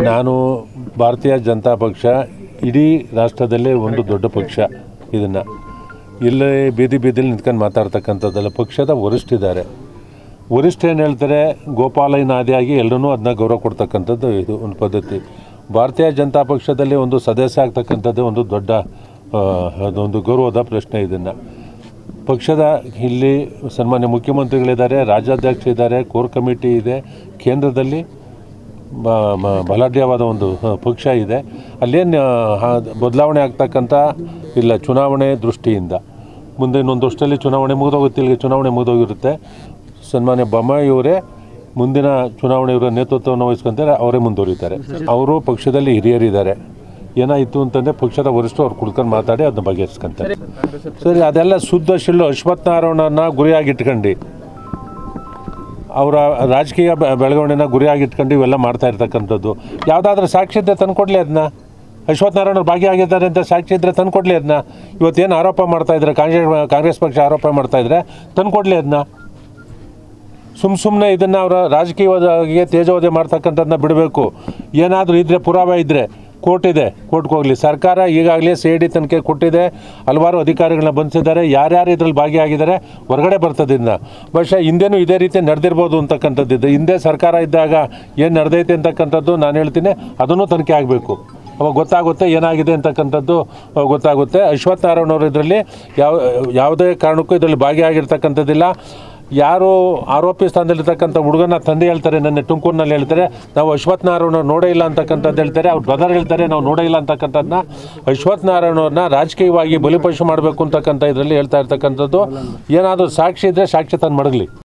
ನಾನು ಭಾರತೀಯ ಜನತಾ ಪಕ್ಷ ಇಡೀ ರಾಷ್ಟ್ರದಲ್ಲೇ ಒಂದು ದೊಡ್ಡ ಪಕ್ಷ ಇದನ್ನು ಇಲ್ಲೇ ಬೀದಿ ಬೀದಿಲಿ ನಿಂತ್ಕೊಂಡು ಮಾತಾಡ್ತಕ್ಕಂಥದ್ದಲ್ಲ ಪಕ್ಷದ ವರಿಷ್ಠಿದ್ದಾರೆ ವರಿಷ್ಠ ಏನು ಹೇಳ್ತಾರೆ ಗೋಪಾಲನಾದಿಯಾಗಿ ಎಲ್ಲರೂ ಅದನ್ನ ಗೌರವ ಕೊಡ್ತಕ್ಕಂಥದ್ದು ಇದು ಒಂದು ಪದ್ಧತಿ ಭಾರತೀಯ ಜನತಾ ಪಕ್ಷದಲ್ಲಿ ಒಂದು ಸದಸ್ಯ ಆಗ್ತಕ್ಕಂಥದ್ದು ಒಂದು ದೊಡ್ಡ ಆ, ಅದೊಂದು ಗೌರವದ ಪ್ರಶ್ನೆ ಇದನ್ನು ಪಕ್ಷದ ಇಲ್ಲಿ ಸನ್ಮಾನ್ಯ ಮುಖ್ಯಮಂತ್ರಿಗಳಿದ್ದಾರೆ ರಾಜ್ಯಾಧ್ಯಕ್ಷ ಇದ್ದಾರೆ ಕೋರ್ ಕಮಿಟಿ ಇದೆ ಕೇಂದ್ರದಲ್ಲಿ ಬ- ಮ- ಬಲಾಢ್ಯವಾದ ಒಂದು ಹ, ಪಕ್ಷ ಇದೆ ಅಲ್ಲೇನು ಬದಲಾವಣೆ ಆಗ್ತಕ್ಕಂಥ ಇಲ್ಲ ಚುನಾವಣೆ ದೃಷ್ಟಿಯಿಂದ ಮುಂದೆ ಇನ್ನೊಂದು ವರ್ಷದಲ್ಲಿ ಚುನಾವಣೆ ಮುಗಿದೋಗುತ್ತೆ ಇಲ್ಲಿಗೆ ಚುನಾವಣೆ ಮುಗಿದೋಗಿರುತ್ತೆ ಸನ್ಮಾನ್ಯ ಬೊಮ್ಮಾಯಿ ಅವರೇ ಮುಂದಿನ ಚುನಾವಣೆ ಇವರ ನೇತೃತ್ವವನ್ನು ವಹಿಸ್ಕೊಂತಾರೆ ಅವರೇ ಮುಂದುವರಿತಾರೆ ಅವರು ಪಕ್ಷದಲ್ಲಿ ಹಿರಿಯರಿದ್ದಾರೆ ಏನಾಯಿತು ಅಂತಂದರೆ ಪಕ್ಷದ ವರಿಷ್ಠರು ಅವ್ರು ಕುಡ್ಕೊಂಡು ಮಾತಾಡಿ ಅದನ್ನ ಬಗೆಹರಿಸ್ಕೊಂತಾರೆ ಸರಿ ಅದೆಲ್ಲ ಶುದ್ಧ ಶಿಳ್ಳು ಅಶ್ವಥ್ ನಾರಾಯಣನ ಗುರಿಯಾಗಿಟ್ಕೊಂಡು ಅವರ ರಾಜಕೀಯ ಬೆ- ಬೆಳವಣಿಗೆನ ಗುರಿಯಾಗಿಟ್ಕೊಂಡು ಇವೆಲ್ಲ ಮಾಡ್ತಾ ಇರ್ತಕ್ಕಂಥದ್ದು ಯಾವುದಾದ್ರೂ ಸಾಕ್ಷಿ ಇದ್ದರೆ ತಂದ್ಕೊಡ್ಲಿ ಅದನ್ನ ಅಶ್ವಥ್ ನಾರಾಯಣ ಅವ್ರು ಭಾಗಿಯಾಗಿದ್ದಾರೆ ಅಂತ ಸಾಕ್ಷಿ ಇದ್ದರೆ ತಂದ್ಕೊಡ್ಲಿ ಅದನ್ನ ಇವತ್ತೇನು ಆರೋಪ ಮಾಡ್ತಾ ಇದ್ದಾರೆ ಕಾಂಗ್ರೆಸ್ ಕಾಂಗ್ರೆಸ್ ಪಕ್ಷ ಆರೋಪ ಮಾಡ್ತಾ ಇದ್ರೆ ತಂದ್ಕೊಡ್ಲಿ ಅದನ್ನ ಸುಮ್ಮ ಸುಮ್ಮನೆ ಇದನ್ನು ಅವರ ರಾಜಕೀಯವಾಗಿ ತೇಜೋವಧೆ ಮಾಡ್ತಕ್ಕಂಥದ್ದನ್ನ ಬಿಡಬೇಕು ಏನಾದರೂ ಇದ್ದರೆ ಪುರಾವೆ ಇದ್ದರೆ ಕೋರ್ಟ್ ಇದೆ ಕೋರ್ಟ್ಗೆ ಹೋಗಲಿ ಸರ್ಕಾರ ಈಗಾಗಲೇ ಸಿ ಐ ಡಿ ತನಿಖೆ ಕೊಟ್ಟಿದೆ ಹಲವಾರು ಅಧಿಕಾರಿಗಳನ್ನ ಬಂಧಿಸಿದ್ದಾರೆ ಯಾರ್ಯಾರು ಇದರಲ್ಲಿ ಭಾಗಿಯಾಗಿದ್ದಾರೆ ಹೊರಗಡೆ ಬರ್ತದೆ ಇನ್ನು ಬಹುಶಃ ಹಿಂದೆನೂ ಇದೇ ರೀತಿ ನಡೆದಿರ್ಬೋದು ಅಂತಕ್ಕಂಥದ್ದಿದೆ ಹಿಂದೆ ಸರ್ಕಾರ ಇದ್ದಾಗ ಏನು ನಡೆದೈತೆ ಅಂತಕ್ಕಂಥದ್ದು ನಾನು ಹೇಳ್ತೀನಿ ಅದನ್ನು ತನಿಖೆ ಆಗಬೇಕು ಅವಾಗ ಗೊತ್ತಾಗುತ್ತೆ ಏನಾಗಿದೆ ಅಂತಕ್ಕಂಥದ್ದು ಅವಾಗ ಗೊತ್ತಾಗುತ್ತೆ ಅಶ್ವಥ್ ನಾರಾಯಣ ಅವರು ಇದರಲ್ಲಿ ಯಾವ ಯಾವುದೇ ಕಾರಣಕ್ಕೂ ಇದರಲ್ಲಿ ಭಾಗಿಯಾಗಿರ್ತಕ್ಕಂಥದ್ದಿಲ್ಲ ಯಾರು ಆರೋಪಿ ಸ್ಥಾನದಲ್ಲಿರ್ತಕ್ಕಂಥ ಹುಡುಗನ ತಂದೆ ಹೇಳ್ತಾರೆ ನನ್ನ ತುಮಕೂರಿನಲ್ಲಿ ಹೇಳ್ತಾರೆ ನಾವು ಅಶ್ವಥ್ ನಾರಾಯಣ ನೋಡೇ ಇಲ್ಲ ಅಂತಕ್ಕಂಥದ್ದು ಹೇಳ್ತಾರೆ ಅವ್ರ ಬ್ರದರ್ ಹೇಳ್ತಾರೆ ನಾವು ನೋಡೇ ಇಲ್ಲ ಅಂತಕ್ಕಂಥದ್ದನ್ನ ಅಶ್ವಥ್ ನಾರಾಯಣವ್ರನ್ನ ರಾಜಕೀಯವಾಗಿ ಬಲಿಪಶು ಮಾಡಬೇಕು ಅಂತಕ್ಕಂಥ ಇದರಲ್ಲಿ ಹೇಳ್ತಾ ಇರ್ತಕ್ಕಂಥದ್ದು ಏನಾದರೂ ಸಾಕ್ಷಿ ಇದ್ದರೆ ಸಾಕ್ಷಿ ತಂದು ಮಡಗಲಿ